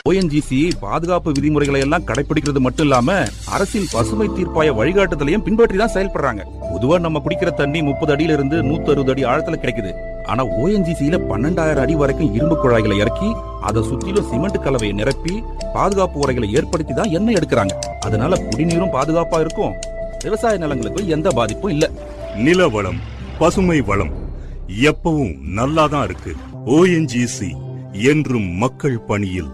ONGC பாதுகாப்பு விதிமுறைகளை எல்லாம் கடைபிடிக்கிறது மட்டும் இல்லாம அரசின் பசுமை தீர்ப்பாய வழிகாட்டுதலையும் பின்பற்றி தான் செயல்படுறாங்க பொதுவா நம்ம குடிக்கிற தண்ணி முப்பது அடியில இருந்து நூத்தி அறுபது அடி ஆழத்துல கிடைக்குது ஆனா ஓஎன்ஜிசியில பன்னெண்டாயிரம் அடி வரைக்கும் இரும்பு குழாய்களை இறக்கி அதை சுற்றிலும் சிமெண்ட் கலவையை நிரப்பி பாதுகாப்பு உரைகளை ஏற்படுத்தி தான் எண்ணெய் எடுக்கிறாங்க அதனால குடிநீரும் பாதுகாப்பா இருக்கும் விவசாய நிலங்களுக்கும் எந்த பாதிப்பும் இல்ல நில வளம் பசுமை வளம் எப்பவும் நல்லாதான் இருக்கு ஓஎன்ஜிசி என்றும் மக்கள் பணியில்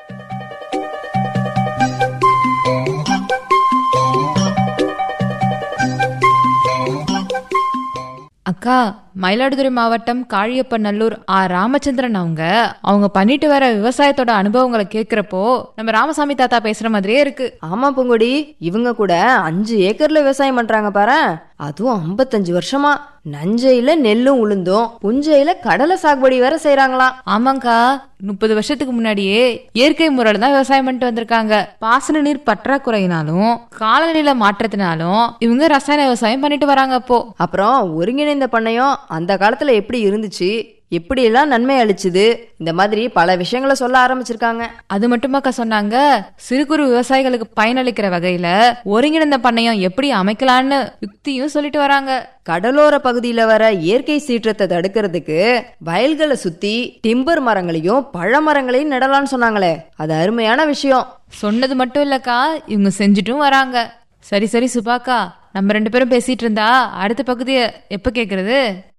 அக்கா மயிலாடுதுறை மாவட்டம் காழியப்பநல்லூர் ஆ ராமச்சந்திரன் அவங்க அவங்க பண்ணிட்டு வர விவசாயத்தோட அனுபவங்களை கேக்குறப்போ நம்ம ராமசாமி தாத்தா பேசுற மாதிரியே இருக்கு ஆமா பூங்கொடி இவங்க கூட அஞ்சு ஏக்கர்ல விவசாயம் பண்றாங்க பாரு அதுவும் ஐம்பத்தஞ்சு வருஷமா நஞ்சையில நெல்லும் உளுந்தும் புஞ்சையில கடலை சாகுபடி வேற செய்யறாங்களாம் ஆமாங்கா முப்பது வருஷத்துக்கு முன்னாடியே இயற்கை முறையில தான் விவசாயம் பண்ணிட்டு வந்திருக்காங்க பாசன நீர் பற்றாக்குறையினாலும் காலநிலை மாற்றத்தினாலும் இவங்க ரசாயன விவசாயம் பண்ணிட்டு வராங்க அப்போ அப்புறம் ஒருங்கிணைந்த பண்ணையம் அந்த காலத்துல எப்படி இருந்துச்சு எப்படி எல்லாம் நன்மை அளிச்சுது இந்த மாதிரி பல விஷயங்களை சொல்ல ஆரம்பிச்சிருக்காங்க அது மட்டுமாக்கா சொன்னாங்க சிறு குறு விவசாயிகளுக்கு பயனளிக்கிற வகையில ஒருங்கிணைந்த பண்ணையம் எப்படி அமைக்கலான்னு யுக்தியும் சொல்லிட்டு வராங்க கடலோர பகுதியில வர இயற்கை சீற்றத்தை தடுக்கிறதுக்கு வயல்களை சுத்தி டிம்பர் மரங்களையும் பழ மரங்களையும் நடலாம்னு சொன்னாங்களே அது அருமையான விஷயம் சொன்னது மட்டும் இல்லக்கா இவங்க செஞ்சுட்டும் வராங்க சரி சரி சுபாக்கா நம்ம ரெண்டு பேரும் பேசிட்டு இருந்தா அடுத்த பகுதியை எப்ப கேக்குறது